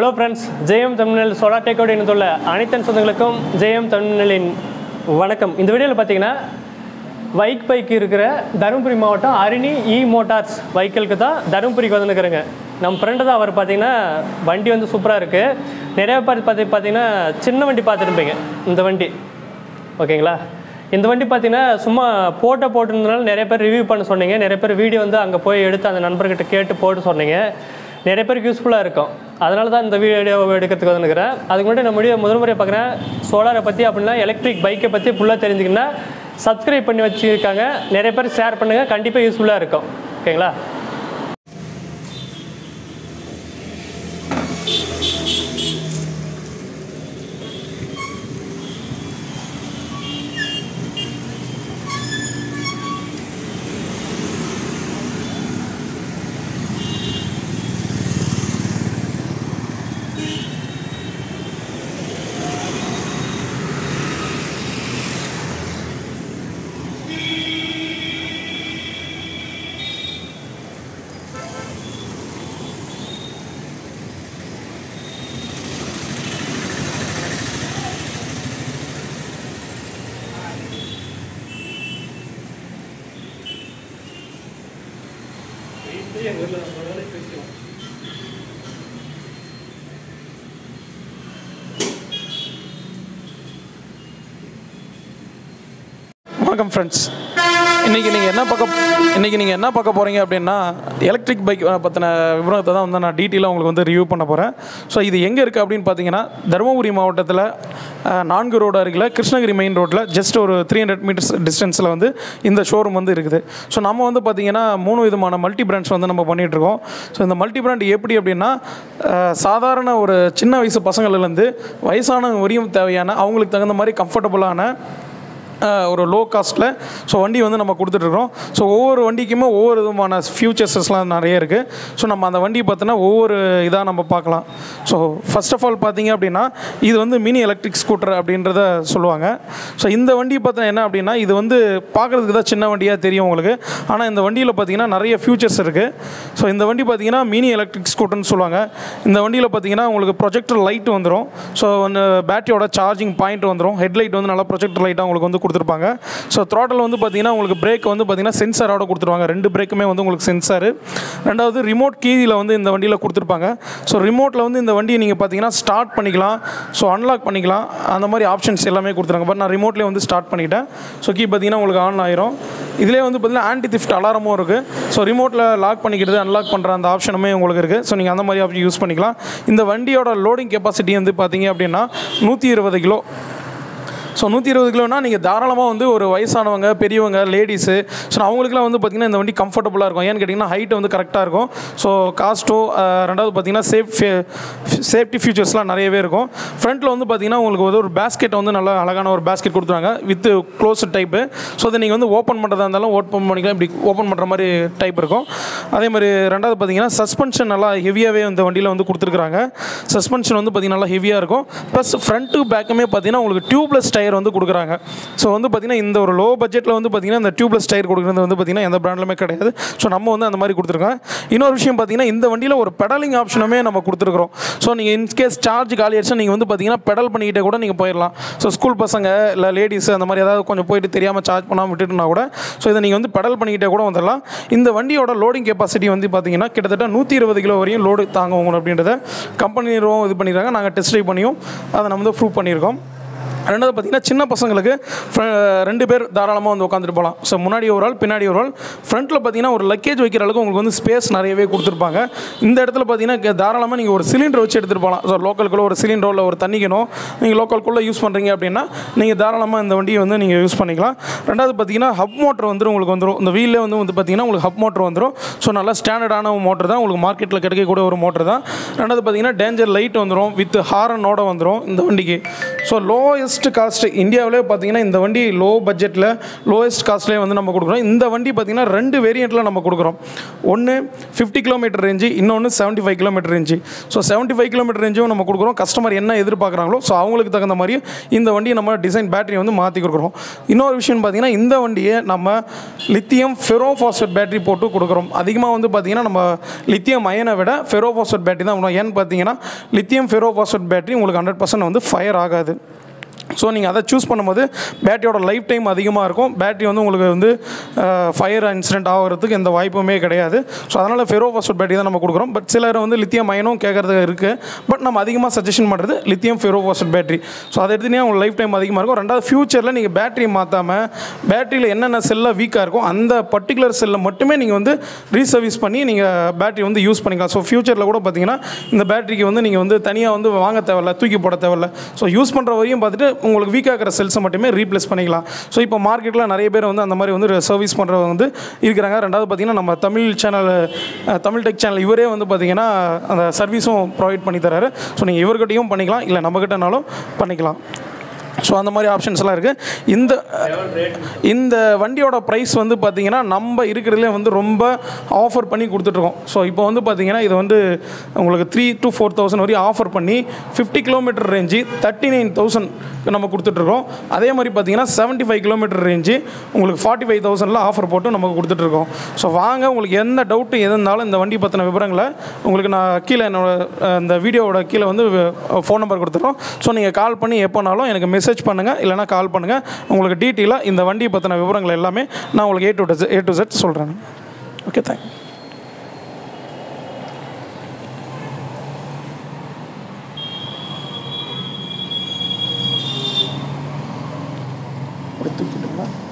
Hello friends Jayam தமிழ்நெல் solar டேக்கோடு இணைந்துள்ள அனைத்தன் சொந்தங்களுக்கும் ஜெயம் தமிழ்நெல்லின் வணக்கம் இந்த வீடியோவில் பார்த்தீங்கன்னா பைக் பைக் இருக்கிற தருமபுரி மாவட்டம் அரிணி இ மோட்டார்ஸ் வைக்கிளுக்கு தான் தருமபுரிக்கு வந்துருக்குறேங்க நம்ம ஃப்ரெண்டு தான் அவர் பார்த்தீங்கன்னா வண்டி வந்து சூப்பராக இருக்குது நிறைய பேர் பார்த்து பார்த்தீங்கன்னா சின்ன வண்டி பார்த்துருப்பீங்க இந்த வண்டி ஓகேங்களா இந்த வண்டி பார்த்தீங்கன்னா சும்மா போட்டோ போட்டிருந்தனால நிறைய பேர் ரிவ்யூ பண்ண சொன்னீங்க நிறைய பேர் வீடியோ வந்து அங்கே போய் எடுத்து அந்த நண்பர்கிட்ட கேட்டு போட்டு சொன்னீங்க நிறைய பேருக்கு யூஸ்ஃபுல்லாக இருக்கும் அதனால தான் இந்த வீடியோ எடுக்கிறதுக்கு வந்துருக்கிறேன் அதுக்கு முன்னாடி நம்ம வீடியோ முதல் முறையாக பார்க்குறேன் சோலாரை பற்றி அப்படின்னா எலக்ட்ரிக் பைக்கை பற்றி ஃபுல்லாக தெரிஞ்சுக்கணுன்னா சப்ஸ்கிரைப் பண்ணி வச்சுருக்காங்க நிறைய பேர் ஷேர் பண்ணுங்கள் கண்டிப்பாக யூஸ்ஃபுல்லாக இருக்கும் ஓகேங்களா வணக்கம் ஃப்ரெண்ட்ஸ் இன்றைக்கி நீங்கள் என்ன பார்க்க இன்றைக்கி நீங்கள் என்ன பார்க்க போகிறீங்க அப்படின்னா எலக்ட்ரிக் பைக் பற்றின விவரத்தை தான் வந்து நான் டீட்டெயிலாக உங்களுக்கு வந்து ரிவ்யூ பண்ண போகிறேன் ஸோ இது எங்கே இருக்குது அப்படின்னு பார்த்தீங்கன்னா தருமபுரி மாவட்டத்தில் அஹ், நான்கு ரோடு அருகில் கிருஷ்ணகிரி மெயின் ரோட்டில் ஜஸ்ட் ஒரு த்ரீ ஹண்ட்ரட் மீட்டர்ஸ் டிஸ்டன்ஸில் வந்து இந்த ஷோரூம் வந்து இருக்குது ஸோ நம்ம வந்து பார்த்திங்கன்னா மூணு விதமான மல்டி பிராண்ட்ஸ் வந்து நம்ம பண்ணிகிட்ருக்கோம் ஸோ இந்த மல்டி பிராண்ட் எப்படி அப்படின்னா அஹ், சாதாரண ஒரு சின்ன வயசு பசங்கள்லேருந்து வயசானவங்க வரையும் தேவையான அவங்களுக்கு தகுந்த மாதிரி கம்ஃபர்டபுளான அஹ் ஒரு லோ காஸ்ட்டில் ஸோ வண்டி வந்து நம்ம கொடுத்துட்ருக்கோம் ஸோ ஒவ்வொரு வண்டிக்குமே ஒவ்வொரு விதமான ஃபியூச்சர்ஸஸ்லாம் நிறைய இருக்குது ஸோ நம்ம அந்த வண்டி பார்த்தோன்னா ஒவ்வொரு இதாக நம்ம பார்க்கலாம் ஸோ ஃபர்ஸ்ட் ஆஃப் ஆல் பார்த்தீங்க அப்படின்னா இது வந்து மினி எலக்ட்ரிக் ஸ்கூட்டர் அப்படின்றத சொல்லுவாங்க ஸோ இந்த வண்டி பார்த்தா என்ன அப்படின்னா இது வந்து பார்க்குறதுக்கு தான் சின்ன வண்டியாக தெரியும் உங்களுக்கு ஆனால் இந்த வண்டியில் பார்த்தீங்கன்னா நிறைய ஃபியூச்சர்ஸ் இருக்குது ஸோ இந்த வண்டி பார்த்தீங்கன்னா மினி எலக்ட்ரிக் ஸ்கூட்டர்னு சொல்லுவாங்க இந்த வண்டியில் பார்த்தீங்கன்னா உங்களுக்கு ப்ரொஜெக்டர் லைட் வந்துடும் ஸோ வந்து பேட்டரியோட சார்ஜிங் பாயிண்ட் வந்துடும் ஹெட்லைட் வந்து நல்லா ப்ரொஜெக்டர் லைட்டாக உங்களுக்கு வந்து கொடுத்துருப்பாங்க ஸோ த்ராட்டல் வந்து பார்த்தீங்கன்னா உங்களுக்கு பிரேக் வந்து பார்த்தீங்கன்னா சென்சாரோட கொடுத்துருவாங்க ரெண்டு பிரேக்குமே வந்து உங்களுக்கு சென்சார் ரெண்டாவது ரிமோட் கீயில் வந்து இந்த வண்டியில் கொடுத்துருப்பாங்க ஸோ ரிமோட்டில் வந்து இந்த வண்டியை நீங்கள் பார்த்தீங்கன்னா ஸ்டார்ட் பண்ணிக்கலாம் ஸோ அன்லாக் பண்ணிக்கலாம் அந்த மாதிரி ஆப்ஷன்ஸ் எல்லாமே கொடுத்துருங்க பட் நான் ரிமோட்லேயே வந்து ஸ்டார்ட் பண்ணிட்டேன் ஸோ கீ பார்த்தீங்கன்னா உங்களுக்கு ஆன் ஆயிரும் இதிலே வந்து பார்த்தீங்கன்னா ஆன்டி திஃப்ட் அலாரமும் இருக்குது ஸோ ரிமோட்டில் லாக் பண்ணிக்கிறது அன்லாக் பண்ணுற அந்த ஆப்ஷனுமே உங்களுக்கு இருக்குது ஸோ நீங்கள் அந்த மாதிரி ஆப்ஷன் யூஸ் பண்ணிக்கலாம் இந்த வண்டியோட லோடிங் கெப்பாசிட்டி வந்து பார்த்தீங்க அப்படின்னா நூற்றி இருபது கிலோ ஸோ நூற்றி இருபது கிலோனா நீங்கள் தாராளமாக வந்து ஒரு வயசானவங்க பெரியவங்க லேடிஸு ஸோ அவங்களுக்குலாம் வந்து பார்த்திங்கன்னா இந்த வண்டி கம்ஃபர்டபுளாக இருக்கும் ஏன்னு கேட்டிங்கன்னா ஹைட் வந்து கரெக்டாக இருக்கும் ஸோ காஸ்ட்டோ ரெண்டாவது பார்த்தீங்கன்னா சேஃப் சேஃப்டி ஃபியூச்சர்ஸ்லாம் நிறையவே இருக்கும் ஃப்ரண்ட்டில் வந்து பார்த்திங்கன்னா உங்களுக்கு வந்து ஒரு பேஸ்கெட் வந்து நல்லா அழகான ஒரு பேஸ்கெட் கொடுத்துருவாங்க வித் க்ளோஸ் டைப்பு ஸோ அதை நீங்கள் வந்து ஓப்பன் பண்ணுறதா இருந்தாலும் ஓப்பன் பண்ணிக்கலாம் இப்படி ஓப்பன் பண்ணுற மாதிரி டைப் இருக்கும் அதே மாதிரி ரெண்டாவது பார்த்தீங்கன்னா சஸ்பென்ஷன் நல்லா ஹெவியாகவே இந்த வண்டியில் வந்து கொடுத்துருக்குறாங்க சஸ்பென்ஷன் வந்து பார்த்திங்கன்னா நல்லா ஹெவியாக இருக்கும் ப்ளஸ் ஃப்ரண்ட்டு பேக்குமே பார்த்தீங்கன்னா உங்களுக்கு டியூப்லெஸ் டயர் வந்து கொடுக்குறாங்க ஸோ வந்து பார்த்திங்கன்னா இந்த ஒரு லோ பட்ஜெட்டில் வந்து பார்த்திங்கன்னா இந்த டியூப்லெஸ் டயர் கொடுக்குறது வந்து பார்த்திங்கன்னா எந்த பிராண்ட்லுமே கிடையாது ஸோ நம்ம வந்து அந்த மாதிரி கொடுத்துருக்கோம் இன்னொரு விஷயம் பார்த்திங்கன்னா இந்த வண்டியில் ஒரு பெடலிங் ஆப்ஷனுமே நம்ம கொடுத்துருக்குறோம் ஸோ நீங்கள் இன்கேஸ் சார்ஜ் காலி ஆயிடுச்சா நீங்கள் வந்து பார்த்திங்கன்னா பெடல் பண்ணிக்கிட்டே கூட நீங்கள் போயிடலாம் ஸோ ஸ்கூல் பசங்க இல்லை லேடிஸ் அந்த மாதிரி ஏதாவது கொஞ்சம் போயிட்டு தெரியாமல் சார்ஜ் பண்ணாமல் விட்டுட்டுனா கூட ஸோ இதை நீங்கள் வந்து பெடல் பண்ணிக்கிட்டே கூட வந்துடலாம் இந்த வண்டியோட லோடிங் கெப்பாசிட்டி வந்து பார்த்தீங்கன்னா கிட்டத்தட்ட நூற்றி இருபது கிலோ வரையும் லோடு தாங்க உங்களுக்கு அப்படின்றத கம்பெனி இது பண்ணியிருக்காங்க நாங்கள் டெஸ்ட் ட்ரைவ் பண்ணியும் அதை நம்ம வந்து ப்ரூவ் பண்ணியிருக்கோம் ரெண்டாவது பார்த்தீங்கன்னா சின்ன பசங்களுக்கு fr- ரெண்டு பேர் தாராளமாக வந்து உட்காந்துட்டு போகலாம் ஸோ முன்னாடி ஒரு ஆள் பின்னாடி ஒரு ஆள் ஃப்ரண்ட்டில் பார்த்தீங்கன்னா ஒரு லக்கேஜ் வைக்கிற அளவுக்கு உங்களுக்கு வந்து ஸ்பேஸ் நிறையவே கொடுத்துருப்பாங்க இந்த இடத்துல பார்த்தீங்கன்னா தாராளமாக நீங்கள் ஒரு சிலிண்டர் வச்சு எடுத்துகிட்டு போகலாம் ஸோ லோக்கலுக்குள்ள ஒரு சிலிண்டரோ இல்லை ஒரு தண்ணிக்கனோ நீங்கள் லோக்கலுக்குள்ளே யூஸ் பண்ணுறீங்க அப்படின்னா நீங்கள் தாராளமாக இந்த வண்டியை வந்து நீங்கள் யூஸ் பண்ணிக்கலாம் ரெண்டாவது பார்த்தீங்கன்னா ஹப் மோட்டர் வந்துடும் உங்களுக்கு வந்துடும் இந்த வீலே வந்து வந்து பார்த்தீங்கன்னா உங்களுக்கு ஹப் மோட்டர் வந்துடும் ஸோ நல்லா ஸ்டாண்டர்டான மோட்டர் தான் உங்களுக்கு மார்க்கெட்டில் கிடைக்கக்கூடிய ஒரு மோட்டர் தான் ரெண்டாவது பார்த்தீங்கன்னா டேஞ்சர் லைட் வந்துடும் வித் ஹாரனோட வந்துடும் இந்த வண்டிக்கு ஸோ லோயஸ்ட் லோவஸ்ட் காஸ்ட் இந்தியாவிலே பார்த்தீங்கன்னா இந்த வண்டி லோ பட்ஜெட்டில் லோவஸ்ட் காஸ்ட்லேயே வந்து நம்ம கொடுக்குறோம் இந்த வண்டி பார்த்தீங்கன்னா ரெண்டு வேரியண்ட்டில் நம்ம கொடுக்குறோம் ஒன்று ஃபிஃப்டி கிலோமீட்டர் ரேஞ்சு இன்னொன்று seventy five kilometre range so seventy five kilometre ரேஞ்சும் நம்ம கொடுக்குறோம் கஸ்டமர் என்ன எதிர்பார்க்குறாங்களோ ஸோ அவங்களுக்கு தகுந்த மாதிரி இந்த வண்டியை நம்ம டிசைன் பேட்டரி வந்து மாற்றி கொடுக்குறோம் இன்னொரு விஷயம் பார்த்தீங்கன்னா இந்த வண்டியை நம்ம லித்தியம் ஃபெரோஃபாஸ்பேட் பேட்டரி போட்டு கொடுக்குறோம் அதிகமாக வந்து பார்த்தீங்கன்னா நம்ம லித்தியம் அயனை விட ஃபெரோஃபாஸ்பேட் பேட்டரி தான் பண்ணுவோம். ஏன்னு பார்த்தீங்கன்னா லித்தியம் ஃபெரோஃபாஸ்பேட் பேட்டரி உங்களுக்கு ஹண்ட்ரட் பர்சன்ட் வந்து ஃபயர் ஆகாது ஸோ நீங்கள் அதை சூஸ் பண்ணும்போது பேட்டரியோட லைஃப் டைம் அதிகமாக இருக்கும் பேட்டரி வந்து உங்களுக்கு வந்து ஃபயர் இன்சிடென்ட் ஆகிறதுக்கு எந்த வாய்ப்புமே கிடையாது ஸோ அதனால் ஃபெரோஃபாஸ்பேட் பேட்டரி தான் நம்ம கொடுக்குறோம் பட் சிலர் வந்து லித்தியம் அயனும் கேட்குறது இருக்குது பட் நம்ம அதிகமாக சஜஷன் பண்ணுறது லித்தியம் ஃபெரோஃபாஸ்பேட் பேட்டரி ஸோ அதை எடுத்துனே உங்களுக்கு லைஃப் டைம் அதிகமாக இருக்கும் ரெண்டாவது ஃபியூச்சரில் நீங்கள் பேட்டரி மாற்றாமல் பேட்டரியில் என்னென்ன செல்லில் வீக்காக இருக்கும் அந்த பர்டிகுலர் செல்லில் மட்டுமே நீங்கள் வந்து ரீசர்வீஸ் பண்ணி நீங்கள் பேட்டரி வந்து யூஸ் பண்ணிக்கலாம் ஸோ ஃபியூச்சரில் கூட பார்த்தீங்கன்னா இந்த பேட்டரிக்கு வந்து நீங்கள் வந்து தனியாக வந்து வாங்க தேவையில்ல தூக்கி போட தேவையில்ல ஸோ யூஸ் பண்ணுற வரையும் பார்த்துட்டு உங்களுக்கு வீக்காக இருக்கிற செல்ஸை மட்டுமே ரீப்ளேஸ் பண்ணிக்கலாம் ஸோ இப்போ மார்க்கெட்டில் நிறைய பேர் வந்து அந்த மாதிரி வந்து சர்வீஸ் பண்ணுறவங்க வந்து இருக்கிறாங்க ரெண்டாவது பார்த்தீங்கன்னா நம்ம Tamil channel Tamil tech channel இவரே வந்து பார்த்தீங்கன்னா அந்த சர்வீஸும் ப்ரொவைட் பண்ணி தராரு ஸோ நீங்கள் இவர்கிட்டையும் பண்ணிக்கலாம் இல்லை நம்மக்கிட்டனாலும் பண்ணிக்கலாம் ஸோ அந்த மாதிரி ஆப்ஷன்ஸ் எல்லாம் இருக்குது இந்த இந்த வண்டியோட ப்ரைஸ் வந்து பார்த்தீங்கன்னா நம்ம இருக்கிறதுலே வந்து ரொம்ப ஆஃபர் பண்ணி கொடுத்துட்ருக்கோம் ஸோ இப்போ வந்து பார்த்தீங்கன்னா இது வந்து உங்களுக்கு த்ரீ டு ஃபோர் தௌசண்ட் வரையும் ஆஃபர் பண்ணி fifty kilometre range thirty nine thousand நம்ம கொடுத்துட்ருக்கோம் அதே மாதிரி பார்த்தீங்கன்னா செவன்ட்டி ஃபைவ் கிலோமீட்டர் ரேஞ்சு உங்களுக்கு ஃபார்ட்டி ஃபைவ் தௌசண்டில் ஆஃபர் போட்டு நமக்கு கொடுத்துட்ருக்கோம் ஸோ வாங்க உங்களுக்கு எந்த டவுட்டு எது இருந்தாலும் இந்த வண்டி பற்றின விவரங்களை உங்களுக்கு நான் கீழே என்னோட அஹ், இந்த வீடியோவோட கீழே வந்து ஃபோன் நம்பர் கொடுத்துறோம் ஸோ நீங்கள் கால் பண்ணி எப்போனாலும் எனக்கு மெசேஜ் பண்ணுங்கள் இல்லைனா கால் பண்ணுங்கள் உங்களுக்கு டீட்டெயிலாக இந்த வண்டியை பற்றின விவரங்கள் எல்லாமே நான் உங்களுக்கு A to A to Z சொல்கிறேன் ஓகே தேங்க் தூக்கிட்டுங்களா